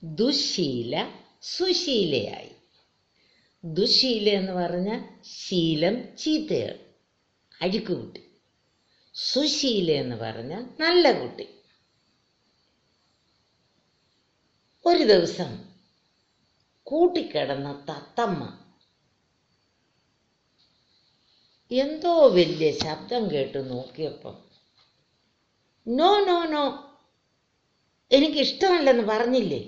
ദുശീല സുശീലയായി ദുശീല എന്ന് പറഞ്ഞാൽ ശീലം ചീത്തയാണ് അഴുക്ക് കുട്ടി സുശീല എന്ന് പറഞ്ഞാൽ നല്ല കുട്ടി ഒരു ദിവസം കൂട്ടിക്കിടന്ന തത്തമ്മ എന്തോ വലിയ ശബ്ദം കേട്ട് നോക്കിയപ്പം നോ നോ നോ എനിക്കിഷ്ടമല്ലെന്ന് പറഞ്ഞില്ലേ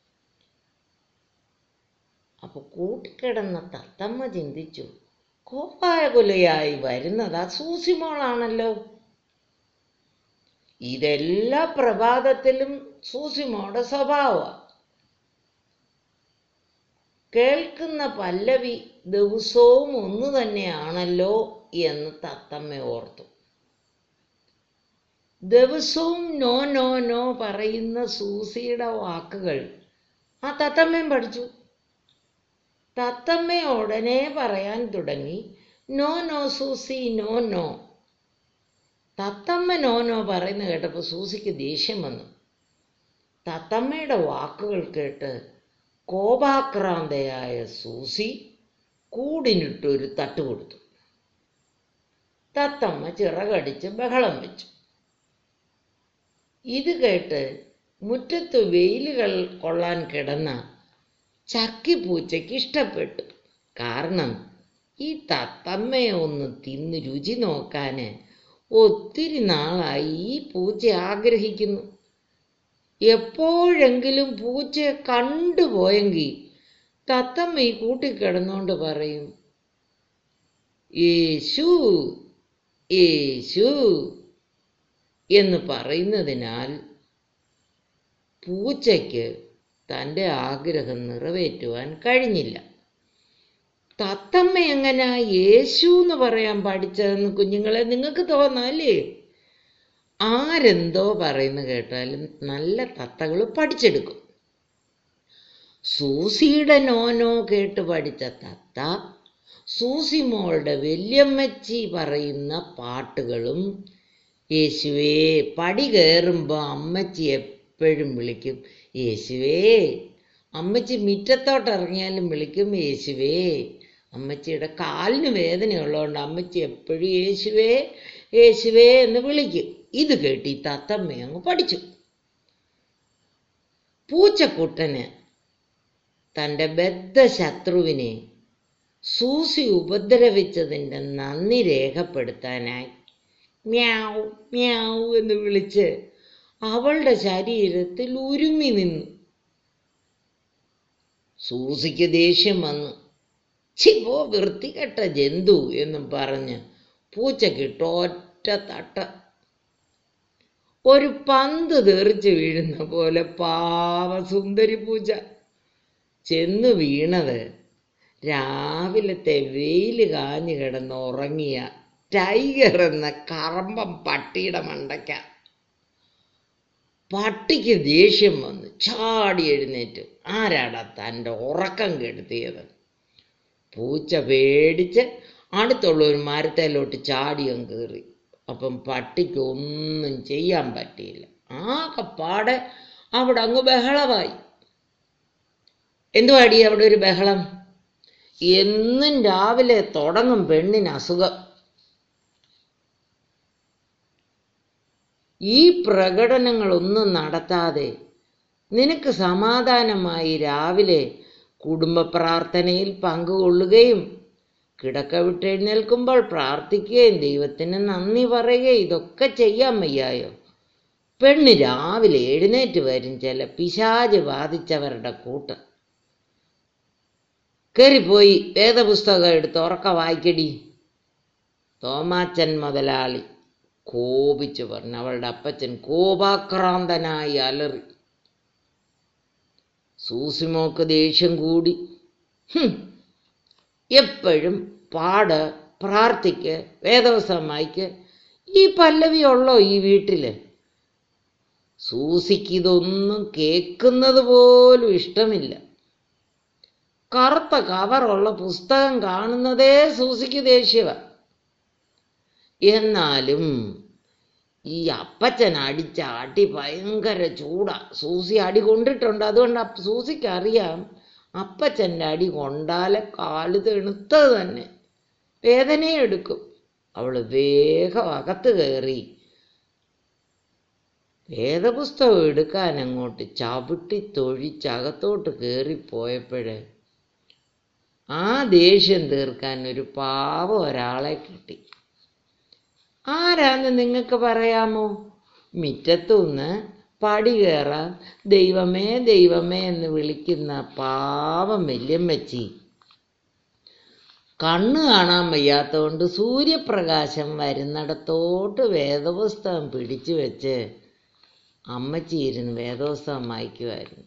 അപ്പൊ കൂട്ടിക്കിടന്ന തത്തമ്മ ചിന്തിച്ചു കോപാകുലയായി വരുന്നത് ആ സൂസിമോളാണല്ലോ ഇതെല്ലാ പ്രഭാതത്തിലും സൂസിമോടെ സ്വഭാവമാണ് കേൾക്കുന്ന പല്ലവി ദിവസവും ഒന്നു തന്നെയാണല്ലോ എന്ന് തത്തമ്മ ഓർത്തു ദിവസവും നോ നോ നോ പറയുന്ന സൂസിയുടെ വാക്കുകൾ ആ തത്തമ്മയും പഠിച്ചു തത്തമ്മ ഉടനെ പറയാൻ തുടങ്ങി no no Susie no no തത്തമ്മ നോ നോ പറയുന്ന കേട്ടപ്പോൾ സൂസിക്ക് ദേഷ്യം വന്നു തത്തമ്മയുടെ വാക്കുകൾ കേട്ട് കോപാക്രാന്തയായ സൂസി കൂടിനിട്ടൊരു തട്ട് കൊടുത്തു തത്തമ്മ ചിറകടിച്ച് ബഹളം വെച്ചു ഇത് കേട്ട് മുറ്റത്ത് വെയിലുകൾ കൊള്ളാൻ കിടന്ന ചക്കിപ്പൂച്ചയ്ക്ക് ഇഷ്ടപ്പെട്ടു കാരണം ഈ തത്തമ്മയെ ഒന്ന് തിന്ന് രുചി നോക്കാന് ഒത്തിരി നാളായി ഈ പൂച്ച ആഗ്രഹിക്കുന്നു എപ്പോഴെങ്കിലും പൂച്ചയെ കണ്ടുപോയെങ്കിൽ തത്തമ്മ ഈ കൂട്ടിക്കിടന്നുകൊണ്ട് പറയും യേശു യേശു എന്ന് പറയുന്നതിനാൽ പൂച്ചയ്ക്ക് തൻ്റെ ആഗ്രഹം നിറവേറ്റുവാൻ കഴിഞ്ഞില്ല തത്തമ്മ എങ്ങനാ യേശു എന്ന് പറയാൻ പഠിച്ചതെന്ന് കുഞ്ഞുങ്ങളെ നിങ്ങൾക്ക് തോന്നാല്ലേ ആരെന്തോ പറയുന്ന കേട്ടാലും നല്ല തത്തകൾ പഠിച്ചെടുക്കും സൂസിയുടെ നോനോ കേട്ട് പഠിച്ച തത്ത സൂസി മോളുടെ വല്യമ്മച്ചി പറയുന്ന പാട്ടുകളും യേശുവേ പടി കയറുമ്പോൾ അമ്മച്ചി എപ്പോഴും വിളിക്കും യേശുവേ അമ്മച്ചി മിറ്റത്തോട്ട് ഇറങ്ങിയാലും വിളിക്കും യേശുവേ അമ്മച്ചിയുടെ കാലിന് വേദനയുള്ളതുകൊണ്ട് അമ്മച്ചി എപ്പോഴും യേശുവേ യേശുവേ എന്ന് വിളിക്കും ഇത് കേട്ട് ഈ തത്തമ്മ അങ്ങ് പഠിച്ചു പൂച്ചക്കുട്ടന് തൻ്റെ ബദ്ധ ശത്രുവിനെ സൂസി ഉപദ്രവിച്ചതിൻ്റെ നന്ദി രേഖപ്പെടുത്താനായി മ്യാവ് മ്യാവ് എന്ന് വിളിച്ച് അവളുടെ ശരീരത്തിൽ ഉരുമി നിന്നു സൂസിക്ക് ദേഷ്യം വന്നു ചിപ്പോ വൃത്തികെട്ട ജന്തു എന്നും പറഞ്ഞ് പൂച്ചക്കിട്ട് ഒറ്റ തട്ട ഒരു പന്ത് തെറിച്ച് വീഴുന്ന പോലെ പാവ സുന്ദരി പൂച്ച ചെന്ന് വീണത് രാവിലത്തെ വെയിൽ കാഞ്ഞു കിടന്ന് ഉറങ്ങിയ ടൈഗർ എന്ന കറമ്പം പട്ടിയുടെ മണ്ടയ്ക്ക പട്ടിക്ക് ദേഷ്യം വന്നു ചാടി എഴുന്നേറ്റ് ആരാടാ തൻ്റെ ഉറക്കം കെടുത്തിയത് പൂച്ച പേടിച്ച് അടുത്തുള്ള ഒരു മരത്തേലോട്ട് ചാടിയും കയറി അപ്പം പട്ടിക്ക് ഒന്നും ചെയ്യാൻ പറ്റിയില്ല ആകെപ്പാടെ അവിടെ അങ്ങ് ബഹളമായി എന്തുവാടി അവിടെ ഒരു ബഹളം എന്നും രാവിലെ തുടങ്ങും പെണ്ണിന് അസുഖം ഈ പ്രകടനങ്ങളൊന്നും നടത്താതെ നിനക്ക് സമാധാനമായി രാവിലെ കുടുംബ പ്രാർത്ഥനയിൽ പങ്കുകൊള്ളുകയും കിടക്ക വിട്ടെഴുന്നേൽക്കുമ്പോൾ പ്രാർത്ഥിക്കുകയും ദൈവത്തിന് നന്ദി പറയുകയും ഇതൊക്കെ ചെയ്യാൻ വയ്യായോ പെണ്ണ് രാവിലെ എഴുന്നേറ്റ് വരും ചില പിശാജ് ബാധിച്ചവരുടെ കൂട്ടം കയറിപ്പോയി വേദപുസ്തകം എടുത്ത് ഉറക്ക വായിക്കടി തോമാച്ചൻ മുതലാളി കോപിച്ചു പറഞ്ഞു അവളുടെ അപ്പച്ചൻ കോപാക്രാന്തനായി അലറി സൂസിമോക്ക് ദേഷ്യം കൂടി ഹും, എപ്പോഴും പാട് പ്രാർത്ഥിക്ക് വേദവസം വായിക്ക് ഈ പല്ലവി ഉള്ളോ ഈ വീട്ടില് സൂസിക്ക് ഇതൊന്നും കേൾക്കുന്നത് പോലും ഇഷ്ടമില്ല കറുത്ത കവറുള്ള പുസ്തകം കാണുന്നതേ സൂസിക്ക് ദേഷ്യവ എന്നാലും ഈ അപ്പച്ചൻ അടിച്ച അടി ഭയങ്കര ചൂടാ സൂസി അടി കൊണ്ടിട്ടുണ്ട് അതുകൊണ്ട് അപ്പ- സൂസിക്ക് അറിയാം അപ്പച്ചൻ്റെ അടി കൊണ്ടാലെ കാല് തെണുത്തത് തന്നെ വേദനയെടുക്കും അവള് വേഗം അകത്ത് കയറി വേദപുസ്തകം എടുക്കാൻ അങ്ങോട്ട് ചവിട്ടി തൊഴിച്ചകത്തോട്ട് കയറിപ്പോയപ്പോഴേ ആ ദേഷ്യം തീർക്കാൻ ഒരു പാവം ഒരാളെ കിട്ടി ആരാന്ന് നിങ്ങൾക്ക് പറയാമോ മുറ്റത്തുനിന്ന് പടി കയറാൻ ദൈവമേ ദൈവമേ എന്ന് വിളിക്കുന്ന പാവം വല്യമ്മച്ചി കണ്ണ് കാണാൻ വയ്യാത്തതുകൊണ്ട് സൂര്യപ്രകാശം വരുന്നിടത്തോട്ട് വേദപുസ്തകം പിടിച്ചു വെച്ച് അമ്മച്ചി ഇരുന്ന് വേദപുസ്തകം വായിക്കുമായിരുന്നു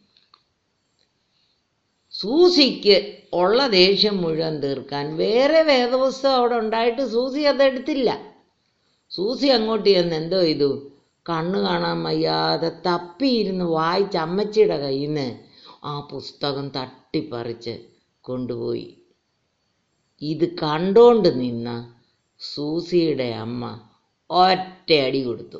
സൂസിക്ക് ഉള്ള ദേഷ്യം മുഴുവൻ തീർക്കാൻ വേറെ വേദപുസ്തകം അവിടെ ഉണ്ടായിട്ട് സൂസി അതെടുത്തില്ല സൂസി അങ്ങോട്ട് ചെന്ന് എന്തോ ചെയ്തു കണ്ണ് കാണാൻ വയ്യാതെ തപ്പിയിരുന്ന് വായിച്ച് അമ്മച്ചിയുടെ കയ്യിൽ നിന്ന് ആ പുസ്തകം തട്ടിപ്പറിച്ച് കൊണ്ടുപോയി ഇത് കണ്ടോണ്ട് നിന്ന സൂസിയുടെ അമ്മ ഒറ്റയടി കൊടുത്തു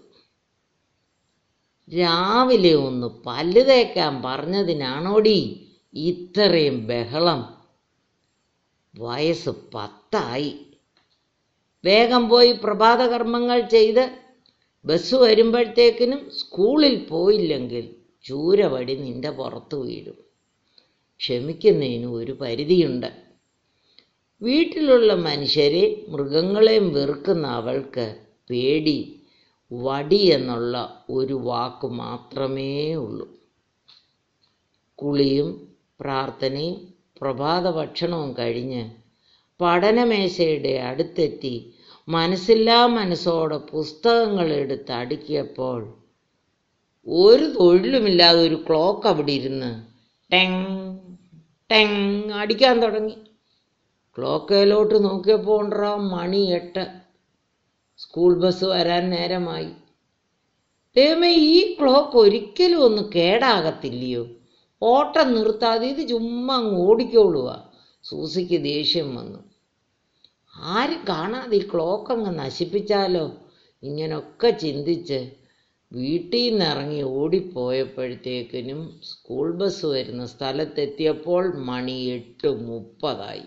രാവിലെ ഒന്ന് പല്ല് തേക്കാൻ പറഞ്ഞതിനാണോടി ഇത്രയും ബഹളം വയസ്സ് പത്തായി വേഗം പോയി പ്രഭാതകർമ്മങ്ങൾ ചെയ്ത് ബസ് വരുമ്പോഴത്തേക്കിനും സ്കൂളിൽ പോയില്ലെങ്കിൽ ചൂരവടി നിന്റെ പുറത്ത് വീഴും ക്ഷമിക്കുന്നതിന് ഒരു പരിധിയുണ്ട് വീട്ടിലുള്ള മനുഷ്യരെ മൃഗങ്ങളെയും വെറുക്കുന്ന അവൾക്ക് പേടി വടി എന്നുള്ള ഒരു വാക്ക് മാത്രമേ ഉള്ളൂ കുളിയും പ്രാർത്ഥനയും പ്രഭാത ഭക്ഷണവും കഴിഞ്ഞ് പഠനമേശയുടെ അടുത്തെത്തി മനസ്സില്ലാ മനസ്സോടെ പുസ്തകങ്ങൾ എടുത്ത് അടുക്കിയപ്പോൾ ഒരു തൊഴിലുമില്ലാതെ ഒരു ക്ലോക്ക് അവിടെ ഇരുന്ന് ടെങ് ടെങ് അടിക്കാൻ തുടങ്ങി ക്ലോക്കയിലോട്ട് നോക്കിയപ്പോൾ ഉണ്ടറാ മണി എട്ട് സ്കൂൾ ബസ് വരാൻ നേരമായി ദൈവമേ ഈ ക്ലോക്ക് ഒരിക്കലും ഒന്ന് കേടാകത്തില്ലയോ ഓട്ടം നിർത്താതെ ഇത് ചുമ്മാ അങ്ങ് ഓടിക്കോളുക സൂസിക്ക് ദേഷ്യം വന്നു ആരും കാണാതെ ഈ ക്ലോക്ക് അങ്ങ് നശിപ്പിച്ചാലോ ഇങ്ങനൊക്കെ ചിന്തിച്ച് വീട്ടിൽ നിന്ന് ഇറങ്ങി ഓടിപ്പോയപ്പോഴത്തേക്കിനും സ്കൂൾ ബസ് വരുന്ന സ്ഥലത്തെത്തിയപ്പോൾ മണി എട്ട് മുപ്പതായി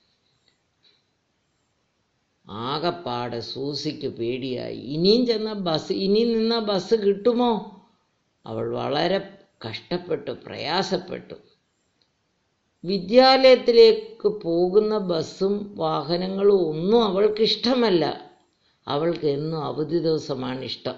ആകപ്പാടെ സൂസിക്ക് പേടിയായി ഇനിയും ചെന്ന ബസ് ഇനി നിന്ന ബസ് കിട്ടുമോ അവൾ വളരെ കഷ്ടപ്പെട്ടു പ്രയാസപ്പെട്ടു വിദ്യാലയത്തിലേക്ക് പോകുന്ന ബസ്സും വാഹനങ്ങളും ഒന്നും അവൾക്ക് ഇഷ്ടമല്ല അവൾക്ക് എന്നും അവധി ദിവസമാണ് ഇഷ്ടം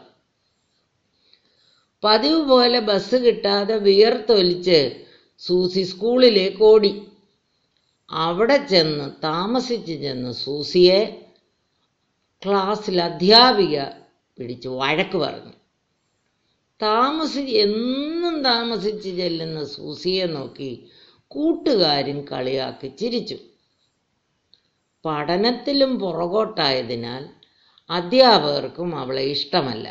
പതിവ് പോലെ ബസ് കിട്ടാതെ വിയർത്തൊലിച്ച് സൂസി സ്കൂളിലേക്ക് ഓടി അവിടെ ചെന്ന് താമസിച്ച് ചെന്ന് സൂസിയെ ക്ലാസ്സിൽ അധ്യാപിക പിടിച്ച് വഴക്ക് പറഞ്ഞു താമസി എന്നും താമസിച്ച് ചെല്ലുന്ന സൂസിയെ നോക്കി കൂട്ടുകാരും കളിയാക്കി ചിരിച്ചു പഠനത്തിലും പുറകോട്ടായതിനാൽ അധ്യാപകർക്കും അവളെ ഇഷ്ടമല്ല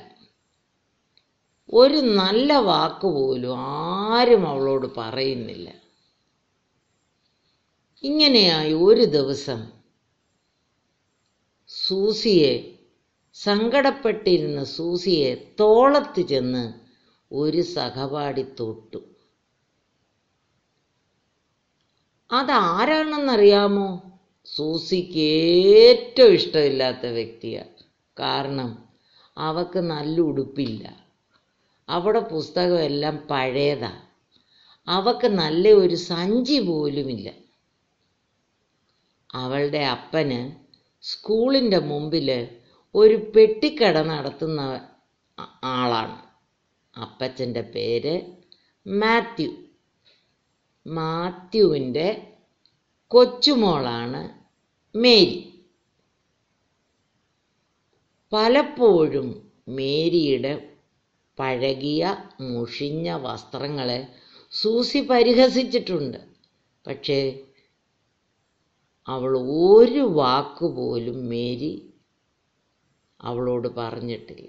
ഒരു നല്ല വാക്ക് പോലും ആരും അവളോട് പറയുന്നില്ല ഇങ്ങനെയായി ഒരു ദിവസം സൂസിയെ സങ്കടപ്പെട്ടിരുന്ന സൂസിയെ തോളത്ത് ചെന്ന് ഒരു സഹപാഠി തൊട്ടു അതാരാണെന്നറിയാമോ സൂസിക്ക് ഏറ്റവും ഇഷ്ടമില്ലാത്ത വ്യക്തിയാണ് കാരണം അവക്ക് നല്ല ഉടുപ്പില്ല അവിടെ പുസ്തകമെല്ലാം പഴയതാ അവക്ക് നല്ല ഒരു സഞ്ചി പോലുമില്ല അവളുടെ അപ്പന് സ്കൂളിൻ്റെ മുമ്പിൽ ഒരു പെട്ടിക്കട നടത്തുന്ന ആ- ആളാണ് അപ്പച്ചൻ്റെ പേര് മാത്യു മാത്യുവിൻ്റെ കൊച്ചുമോളാണ് മേരി പലപ്പോഴും മേരിയുടെ പഴകിയ മുഷിഞ്ഞ വസ്ത്രങ്ങളെ സൂസി പരിഹസിച്ചിട്ടുണ്ട് പക്ഷേ അവൾ ഒരു വാക്ക് പോലും മേരി അവളോട് പറഞ്ഞിട്ടില്ല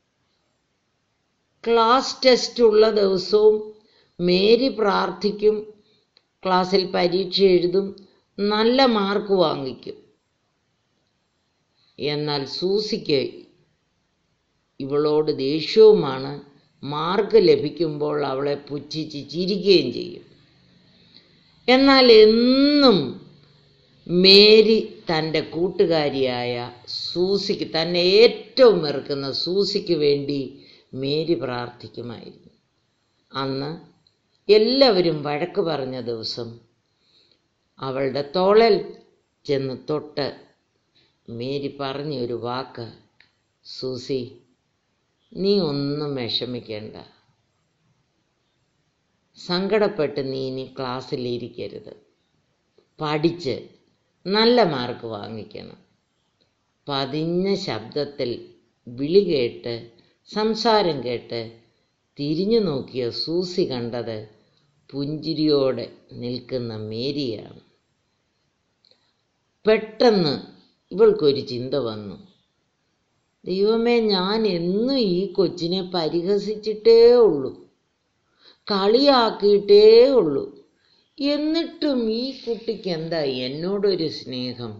ക്ലാസ് ടെസ്റ്റ് ഉള്ള ദിവസവും മേരി പ്രാർത്ഥിക്കും ക്ലാസ്സിൽ പരീക്ഷ എഴുതും നല്ല മാർക്ക് വാങ്ങിക്കും എന്നാൽ സൂസിക്ക് ഇവളോട് ദേഷ്യവുമാണ് മാർക്ക് ലഭിക്കുമ്പോൾ അവളെ പുച്ഛിച്ച് ചിരിക്കുകയും ചെയ്യും എന്നാൽ എന്നും മേരി തൻ്റെ കൂട്ടുകാരിയായ സൂസിക്ക് തന്നെ ഏറ്റവും വെറുക്കുന്ന സൂസിക്ക് വേണ്ടി മേരി പ്രാർത്ഥിക്കുമായിരുന്നു അന്ന് എല്ലാവരും വഴക്ക് പറഞ്ഞ ദിവസം അവളുടെ തോളൽ ചെന്ന് തൊട്ട് മേരി പറഞ്ഞ ഒരു വാക്ക് സൂസി നീ ഒന്നും വിഷമിക്കേണ്ട സങ്കടപ്പെട്ട് നീ ഇനി ക്ലാസ്സിലിരിക്കരുത് പഠിച്ച് നല്ല മാർക്ക് വാങ്ങിക്കണം പതിഞ്ഞ ശബ്ദത്തിൽ വിളി കേട്ട് സംസാരം കേട്ട് തിരിഞ്ഞു നോക്കിയ സൂസി കണ്ടത് പുഞ്ചിരിയോടെ നിൽക്കുന്ന മേരിയാണ് പെട്ടെന്ന് ഇവൾക്കൊരു ചിന്ത വന്നു ദൈവമേ ഞാൻ എന്നും ഈ കൊച്ചിനെ പരിഹസിച്ചിട്ടേ ഉള്ളൂ കളിയാക്കിയിട്ടേ ഉള്ളൂ എന്നിട്ടും ഈ കുട്ടിക്ക് എന്താ എന്നോടൊരു സ്നേഹം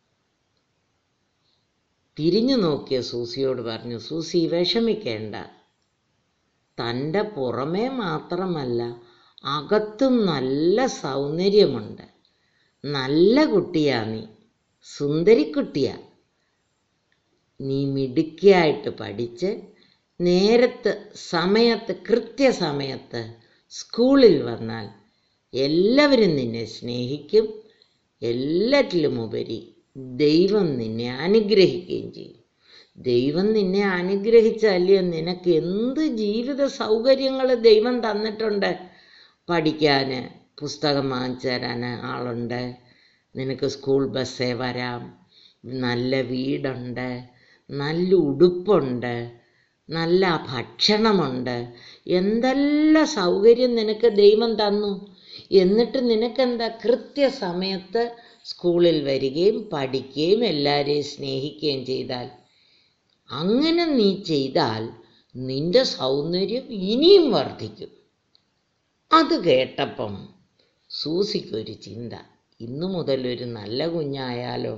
തിരിഞ്ഞു നോക്കിയ സൂസിയോട് പറഞ്ഞു സൂസി വിഷമിക്കേണ്ട തൻ്റെ പുറമേ മാത്രമല്ല അകത്തും നല്ല സൗന്ദര്യമുണ്ട് നല്ല കുട്ടിയാ നീ സുന്ദരിക്കുട്ടിയാ നീ മിടുക്കിയായിട്ട് പഠിച്ച് നേരത്ത് സമയത്ത് കൃത്യസമയത്ത് സ്കൂളിൽ വന്നാൽ എല്ലാവരും നിന്നെ സ്നേഹിക്കും എല്ലാറ്റിലും ഉപരി ദൈവം നിന്നെ അനുഗ്രഹിക്കുകയും ചെയ്യും ദൈവം നിന്നെ അനുഗ്രഹിച്ചല്ലയോ നിനക്ക് എന്ത് ജീവിത സൗകര്യങ്ങൾ ദൈവം തന്നിട്ടുണ്ട് പഠിക്കാൻ പുസ്തകം വാങ്ങിച്ചു തരാൻ ആളുണ്ട് നിനക്ക് സ്കൂൾ ബസ്സേ വരാം നല്ല വീടുണ്ട് നല്ല ഉടുപ്പുണ്ട് നല്ല ഭക്ഷണമുണ്ട് എന്തെല്ലാം സൗകര്യം നിനക്ക് ദൈവം തന്നു എന്നിട്ട് നിനക്കെന്താ കൃത്യസമയത്ത് സ്കൂളിൽ വരികയും പഠിക്കുകയും എല്ലാവരെയും സ്നേഹിക്കുകയും ചെയ്താൽ അങ്ങനെ നീ ചെയ്താൽ നിന്റെ സൗന്ദര്യം ഇനിയും വർദ്ധിക്കും അത് കേട്ടപ്പം സൂസിക്കൊരു ചിന്ത ഇന്നു മുതൽ ഒരു നല്ല കുഞ്ഞായാലോ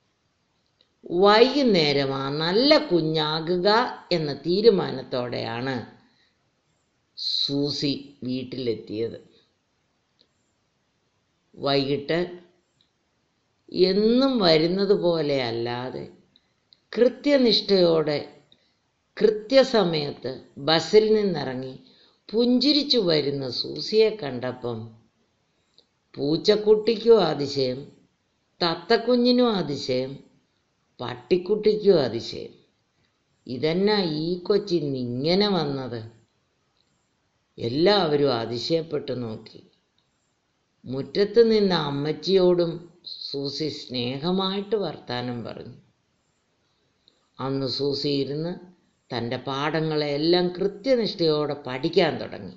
വൈകുന്നേരം ആ നല്ല കുഞ്ഞാകുക എന്ന തീരുമാനത്തോടെയാണ് സൂസി വീട്ടിലെത്തിയത് വൈകിട്ട് എന്നും വരുന്നത് പോലെ അല്ലാതെ കൃത്യനിഷ്ഠയോടെ കൃത്യസമയത്ത് ബസ്സിൽ നിന്നിറങ്ങി പുഞ്ചിരിച്ചു വരുന്ന സൂസിയെ കണ്ടപ്പം പൂച്ചക്കുട്ടിക്കും അതിശയം തത്തക്കുഞ്ഞിനും അതിശയം പട്ടിക്കുട്ടിക്കും അതിശയം ഇതെന്നാ ഈ കൊച്ചിന്ന് ഇങ്ങനെ വന്നത് എല്ലാവരും അതിശയപ്പെട്ടു നോക്കി മുറ്റത്ത് നിന്ന അമ്മച്ചിയോടും സൂസി സ്നേഹമായിട്ട് വർത്താനം പറഞ്ഞു അന്ന് സൂസി ഇരുന്ന് തൻ്റെ പാഠങ്ങളെല്ലാം കൃത്യനിഷ്ഠയോടെ പഠിക്കാൻ തുടങ്ങി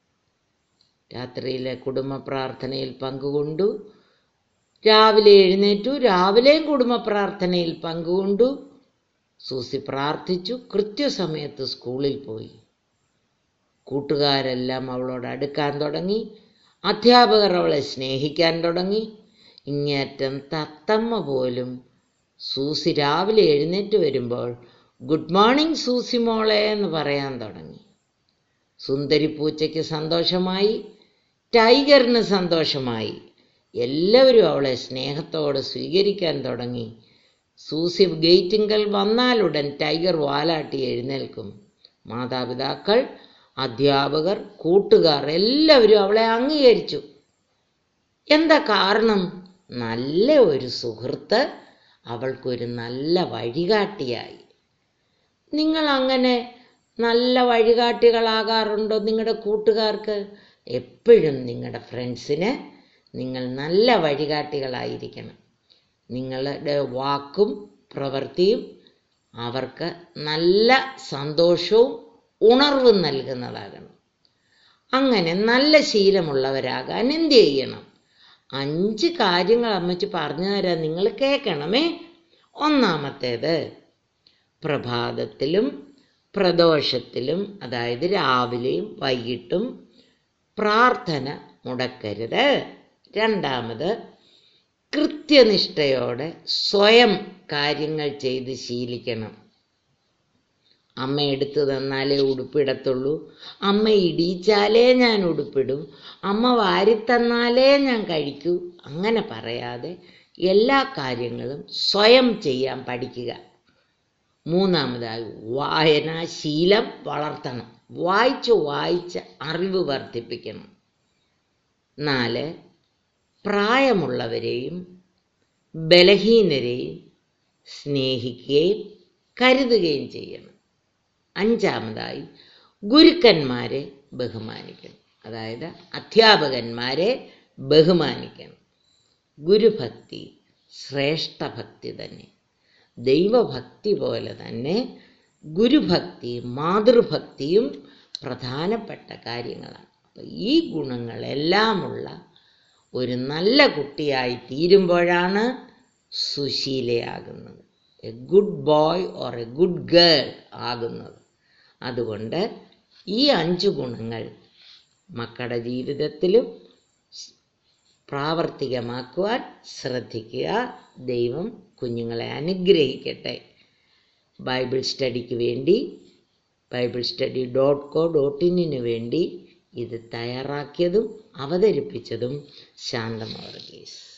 രാത്രിയിലെ കുടുംബ പ്രാർത്ഥനയിൽ പങ്കുകൊണ്ടു രാവിലെ എഴുന്നേറ്റു രാവിലെയും കുടുംബ പ്രാർത്ഥനയിൽ പങ്കുകൊണ്ടു സൂസി പ്രാർത്ഥിച്ചു കൃത്യസമയത്ത് സ്കൂളിൽ പോയി കൂട്ടുകാരെല്ലാം അവളോട് അടുക്കാൻ തുടങ്ങി അധ്യാപകർ അവളെ സ്നേഹിക്കാൻ തുടങ്ങി ഇങ്ങേറ്റം തത്തമ്മ പോലും സൂസി രാവിലെ എഴുന്നേറ്റ് വരുമ്പോൾ ഗുഡ് മോർണിംഗ് സൂസി മോളെ എന്ന് പറയാൻ തുടങ്ങി സുന്ദരി പൂച്ചയ്ക്ക് സന്തോഷമായി ടൈഗറിന് സന്തോഷമായി എല്ലാവരും അവളെ സ്നേഹത്തോടെ സ്വീകരിക്കാൻ തുടങ്ങി സൂസി ഗേറ്റിങ്കൽ വന്നാലുടൻ ടൈഗർ വാലാട്ടി എഴുന്നേൽക്കും മാതാപിതാക്കൾ അധ്യാപകർ കൂട്ടുകാർ എല്ലാവരും അവളെ അംഗീകരിച്ചു എന്താ കാരണം നല്ല ഒരു സുഹൃത്ത് അവൾക്കൊരു നല്ല വഴികാട്ടിയായി നിങ്ങൾ അങ്ങനെ നല്ല വഴികാട്ടികളാകാറുണ്ടോ നിങ്ങളുടെ കൂട്ടുകാർക്ക് എപ്പോഴും നിങ്ങളുടെ ഫ്രണ്ട്സിന് നിങ്ങൾ നല്ല വഴികാട്ടികളായിരിക്കണം നിങ്ങളുടെ വാക്കും പ്രവൃത്തിയും അവർക്ക് നല്ല സന്തോഷവും ഉണർവും നൽകുന്നതാകണം അങ്ങനെ നല്ല ശീലമുള്ളവരാകാൻ എന്ത് ചെയ്യണം അഞ്ച് കാര്യങ്ങൾ അമ്മച്ചി പറഞ്ഞു തരാൻ നിങ്ങൾ കേൾക്കണമേ ഒന്നാമത്തേത് പ്രഭാതത്തിലും പ്രദോഷത്തിലും അതായത് രാവിലെയും വൈകിട്ടും പ്രാർത്ഥന മുടക്കരുത് രണ്ടാമത് കൃത്യനിഷ്ഠയോടെ സ്വയം കാര്യങ്ങൾ ചെയ്ത് ശീലിക്കണം അമ്മ എടുത്തു തന്നാലേ ഉടുപ്പിടത്തുള്ളൂ അമ്മ ഇടിച്ചാലേ ഞാൻ ഉടുപ്പിടും അമ്മ വാരിത്തന്നാലേ ഞാൻ കഴിക്കൂ അങ്ങനെ പറയാതെ എല്ലാ കാര്യങ്ങളും സ്വയം ചെയ്യാൻ പഠിക്കുക മൂന്നാമതായി വായനാശീലം വളർത്തണം വായിച്ച് വായിച്ച് അറിവ് വർദ്ധിപ്പിക്കണം നാല് പ്രായമുള്ളവരെയും ബലഹീനരെയും സ്നേഹിക്കുകയും കരുതുകയും ചെയ്യണം അഞ്ചാമതായി ഗുരുക്കന്മാരെ ബഹുമാനിക്കണം അതായത് അധ്യാപകന്മാരെ ബഹുമാനിക്കണം ഗുരുഭക്തി ശ്രേഷ്ഠഭക്തി തന്നെ ദൈവഭക്തി പോലെ തന്നെ ഗുരുഭക്തി മാതൃഭക്തിയും പ്രധാനപ്പെട്ട കാര്യങ്ങളാണ് അപ്പം ഈ ഗുണങ്ങളെല്ലാമുള്ള ഒരു നല്ല കുട്ടിയായി തീരുമ്പോഴാണ് സുശീലയാകുന്നത് a good boy or a good girl ആകുന്നത് അതുകൊണ്ട് ഈ അഞ്ച് ഗുണങ്ങൾ മക്കളുടെ ജീവിതത്തിലും പ്രാവർത്തികമാക്കുവാൻ ശ്രദ്ധിക്കുക ദൈവം കുഞ്ഞുങ്ങളെ അനുഗ്രഹിക്കട്ടെ ബൈബിൾ സ്റ്റഡിക്ക് വേണ്ടി Bible study dot co dot ഇന്നിന് വേണ്ടി ഇത് തയ്യാറാക്കിയതും അവതരിപ്പിച്ചതും ശാന്തമവർഗീസ്